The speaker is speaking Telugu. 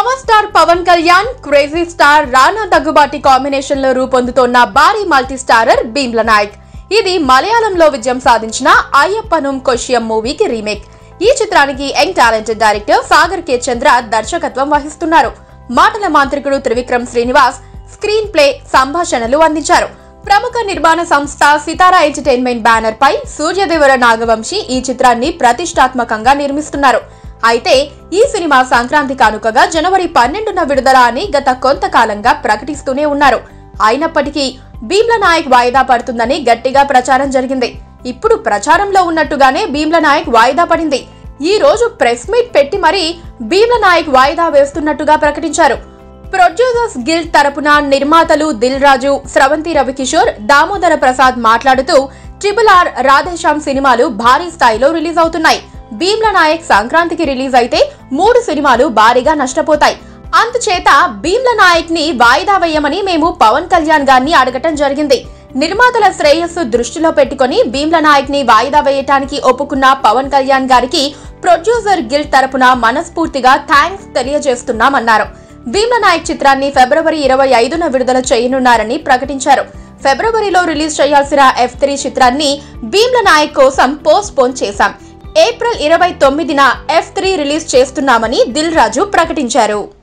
power star Pawan Kalyan crazy star Rana Daggubati combination లో రూపొందుతోన్న భారీ మల్టీ స్టారర్ భీమ్ల నాయక్ ఇది మలయాళంలో విజయం సాధించిన అయ్యప్పనం కొషియం మూవీకి రీమేక్ ఈ చిత్రానికి young talented director Sagar K Chandra దర్శకత్వం వహిస్తున్నారు మాటల మాంత్రికుడు త్రివిక్రమ్ శ్రీనివాస్ స్క్రీన్ ప్లే సంభాషణలు అందించారు ప్రముఖ నిర్మాణ సంస్థ సితారా ఎంటర్టైన్మెంట్ బ్యానర్ పై సూర్యదేవర నాగవంశి ఈ చిత్రాన్ని ప్రతిష్టాత్మకంగా నిర్మిస్తున్నారు అయితే ఈ సినిమా సంక్రాంతి కానుకగా జనవరి పన్నెండున విడుదల అని గత కొంతకాలంగా ప్రకటిస్తూనే ఉన్నారు అయినప్పటికీ భీమ్ల నాయక్ వాయిదా పడుతుందని గట్టిగా ప్రచారం జరిగింది ఇప్పుడు ప్రచారంలో ఉన్నట్టుగానే భీమ్ల నాయక్ వాయిదా పడింది ఈ రోజు ప్రెస్ మీట్ పెట్టి మరీ భీమ్ల నాయక్ వాయిదా వేస్తున్నట్టుగా ప్రకటించారు ప్రొడ్యూసర్స్ గిల్డ్ తరపున నిర్మాతలు దిల్ రాజు స్రవంతి రవికిషోర్ దామోదర ప్రసాద్ మాట్లాడుతూ ట్రిపుల్ ఆర్ రాధేశ్యామ్ సినిమాలు భారీ స్థాయిలో రిలీజ్ అవుతున్నాయి భీమ్ల నాయక్ సంక్రాంతికి రిలీజ్ అయితే మూడు సినిమాలు భారీగా నష్టపోతాయి అందుచేత భీమ్ల నాయక్ ని వాయిదా వేయమని మేము పవన్ కళ్యాణ్ గారిని అడగటం జరిగింది నిర్మాతల శ్రేయస్సు దృష్టిలో పెట్టుకుని భీమ్ల నాయక్ ని వాయిదా వేయటానికి ఒప్పుకున్న పవన్ కళ్యాణ్ గారికి ప్రొడ్యూసర్ గిల్డ్ తరపున మనస్ఫూర్తిగా థ్యాంక్స్ తెలియజేస్తున్నామన్నారు భీమ్ల నాయక్ చిత్రాన్ని ఫిబ్రవరి ఇరవై ఐదున విడుదల చేయనున్నారని ప్రకటించారు ఫిబ్రవరిలో రిలీజ్ చేయాల్సిన ఎఫ్ త్రీ చిత్రాన్ని భీమ్ల నాయక్ కోసం పోస్ట్ పోన్ చేశాం ఏప్రిల్ ఇరవై తొమ్మిదిన ఎఫ్ త్రీ రిలీజ్ చేస్తున్నామని దిల్ రాజు ప్రకటించారు